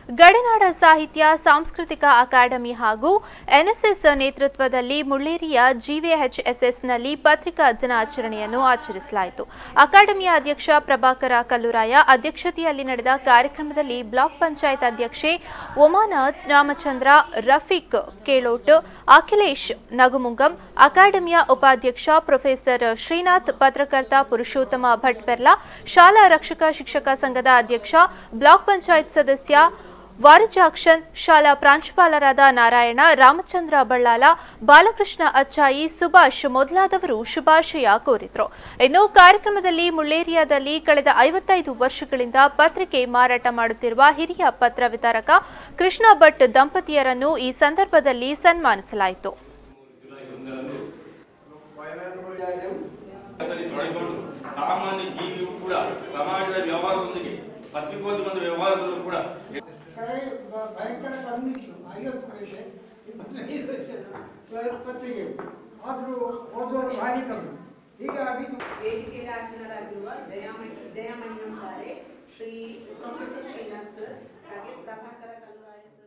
ಗಡಿನಾಡ ಸಾಹಿತ್ಯ ಸಾಂಸ್ಕೃತಿಕ ಅಕಾಡೆಮಿ ಹಾಗೂ ಎನ್ಎಸ್ಎಸ್ ನೇತೃತ್ವದಲ್ಲಿ ಮುಳ್ಳೇರಿಯ ಜಿವಿಎಚ್ಎಸ್ಎಸ್ನಲ್ಲಿ ಪತ್ರಿಕಾ ದಿನಾಚರಣೆಯನ್ನು ಆಚರಿಸಲಾಯಿತು ಅಕಾಡೆಮಿಯ ಅಧ್ಯಕ್ಷ ಪ್ರಭಾಕರ ಕಲ್ಲುರಾಯ ಅಧ್ಯಕ್ಷತೆಯಲ್ಲಿ ನಡೆದ ಕಾರ್ಯಕ್ರಮದಲ್ಲಿ ಬ್ಲಾಕ್ ಪಂಚಾಯತ್ ಅಧ್ಯಕ್ಷೆ ಒಮಾನಾಥ್ ರಾಮಚಂದ್ರ ರಫೀಕ್ ಕೇಳೋಟ್ ಅಖಿಲೇಶ್ ನಗುಮುಂಗಂ ಅಕಾಡೆಮಿಯ ಉಪಾಧ್ಯಕ್ಷ ಪ್ರೊಫೆಸರ್ ಶ್ರೀನಾಥ್ ಪತ್ರಕರ್ತ ಪುರುಷೋತ್ತಮ ಭಟ್ ಬೆರ್ಲಾ ಶಾಲಾ ರಕ್ಷಕ ಶಿಕ್ಷಕ ಸಂಘದ ಅಧ್ಯಕ್ಷ ಬ್ಲಾಕ್ ಪಂಚಾಯತ್ ಸದಸ್ಯ ವಾರಜಾಕ್ಷನ್ ಶಾಲಾ ಪ್ರಾಂಶುಪಾಲರಾದ ನಾರಾಯಣ ರಾಮಚಂದ್ರ ಬಳ್ಳಾಲ ಬಾಲಕೃಷ್ಣ ಅಚ್ಚಾಯಿ ಸುಭಾಷ್ ಮೊದಲಾದವರು ಶುಭಾಶಯ ಕೋರಿದ್ರು ಇನ್ನು ಕಾರ್ಯಕ್ರಮದಲ್ಲಿ ಮುಳ್ಳೇರಿಯಾದಲ್ಲಿ ಕಳೆದ ಐವತ್ತೈದು ವರ್ಷಗಳಿಂದ ಪತ್ರಿಕೆ ಮಾರಾಟ ಮಾಡುತ್ತಿರುವ ಹಿರಿಯ ಪತ್ರ ವಿತರಕ ಕೃಷ್ಣ ಭಟ್ ದಂಪತಿಯರನ್ನು ಈ ಸಂದರ್ಭದಲ್ಲಿ ಸನ್ಮಾನಿಸಲಾಯಿತು ಕೆಲಸದಲ್ಲಿ ತೊಡಗಿಕೊಂಡು ಸಾಮಾನ್ಯ ಜೀವಿಗೂ ಕೂಡ ಸಮಾಜದ ವ್ಯವಹಾರದೊಂದಿಗೆ ಪತ್ರಿಕೋದ್ಯಮದ ವ್ಯವಹಾರದಲ್ಲೂ ಕೂಡ ಕಡೆ ಬ- ಭಯಂಕರ ಬಂದಿತ್ತು ಐವತ್ತು ಪೈಸೆ ಇಪ್ಪತ್ತೈದು ಪೈಸೆ ಪತ್ರಿಕೆ ಆದರೂ ಓದೋರು ಭಾರಿ ಕಮ್ಮಿ ಹೀಗಾಗಿ ವೇದಿಕೆಯಲ್ಲಿ ಆಸೀನರಾಗಿರುವ ಜಯಮಣಿ ಜಯಮಣಿಯಂತಾರೆ ಶ್ರೀ ಪ್ರೊಫೆಸರ್ ಶ್ರೀನಾಥ್ ಸರ್ ಹಾಗೆ ಪ್ರಭಾಕರ ಕಲ್ಲುರಾಯ ಸರ್